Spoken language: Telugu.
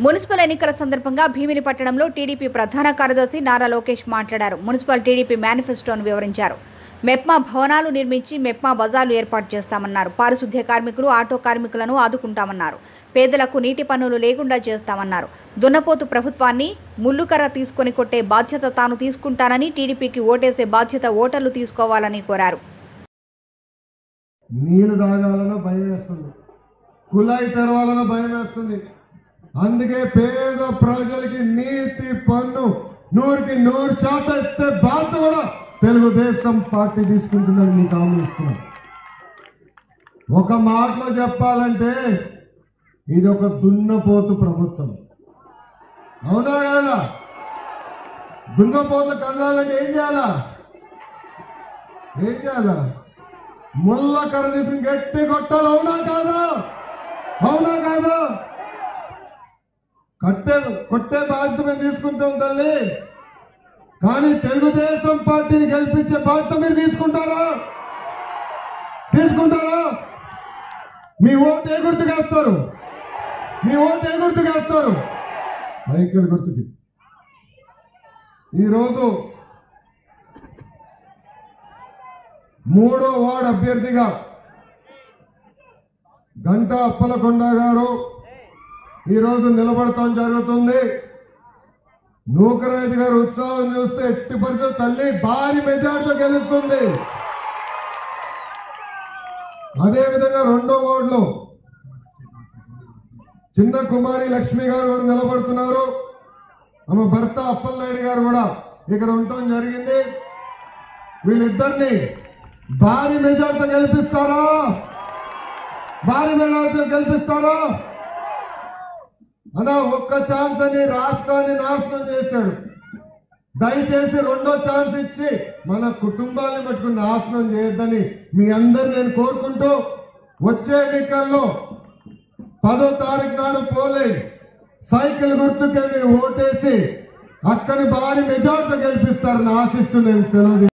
మున్సిపల్ ఎన్నికల సందర్భంగా భీమిని పట్టణంలో టీడీపీ ప్రధాన కార్యదర్శి నారా లోకేష్ మాట్లాడారు మున్సిపల్ టీడీపీ మేనిఫెస్టోను వివరించారు మెప్మా భవనాలు నిర్మించి మెప్మా బజార్లు ఏర్పాటు చేస్తామన్నారు పారిశుద్ధ్య కార్మికులు ఆటో కార్మికులను ఆదుకుంటామన్నారు పేదలకు నీటి పన్నులు లేకుండా చేస్తామన్నారు దున్నపోతు ప్రభుత్వాన్ని ముల్లుకర్ర తీసుకొని కొట్టే బాధ్యత తాను తీసుకుంటానని టీడీపీకి ఓటేసే బాధ్యత ఓటర్లు తీసుకోవాలని కోరారు నీళ్లు తాగాలన్న భయం వేస్తుంది కుళాయి తెరవాలన్న భయం వేస్తుంది అందుకే పేద ప్రజలకి నీతి పన్ను నూరుకి నూరు శాతం ఇస్తే బాధ్యత కూడా తెలుగుదేశం పార్టీ తీసుకుంటుందని మీకు హామీ ఇస్తున్నాం ఒక మాటలో చెప్పాలంటే ఇది ఒక దున్నపోతు ప్రభుత్వం అవునా కదా దున్నపోతు కన్నాలంటే ఏం చేయాలా ఏం చేయాలా ముళ్ళ కర్ర తీసుకుని గట్టి కొట్టాలి అవునా కాదా అవునా కాదా కట్టే కొట్టే బాధ్యత మేము తీసుకుంటాం తల్లి కానీ తెలుగుదేశం పార్టీని గెలిపించే బాధ్యత మీరు తీసుకుంటారా తీసుకుంటారా మీ ఓటు ఏ గుర్తుకేస్తారు మీ ఓటు ఏ గుర్తుకేస్తారు సైకిల్ గుర్తుకి ఈరోజు మూడో వార్డు అభ్యర్థిగా గంటా అప్పలకొండ గారు ఈరోజు నిలబడటం జరుగుతుంది నూకరాజు గారు ఉత్సాహం చూస్తే ఎట్టి పరిస్థితి తల్లి భారీ మెజార్టీతో గెలుస్తుంది అదేవిధంగా రెండో వార్డులో చిన్న కుమారి లక్ష్మి గారు కూడా నిలబడుతున్నారు ఆమె భర్త అప్పలనాయుడు గారు కూడా ఇక్కడ ఉండటం జరిగింది వీళ్ళిద్దరిని భారీ మెజార్టీతో గెలిపిస్తారా భారీ మెజార్టీతో గెలిపిస్తారా అలా ఒక్క ఛాన్స్ అని రాష్ట్రాన్ని నాశనం చేశాడు దయచేసి రెండో ఛాన్స్ ఇచ్చి మన కుటుంబాన్ని పట్టుకుని నాశనం చేయొద్దని మీ అందరు నేను కోరుకుంటూ వచ్చే ఎన్నికల్లో పదో తారీఖు నాడు పోలే సైకిల్ గుర్తుకే మీరు ఓటేసి అక్కని భారీ మెజార్టీ గెలిపిస్తారని ఆశిస్తూ నేను సెలవు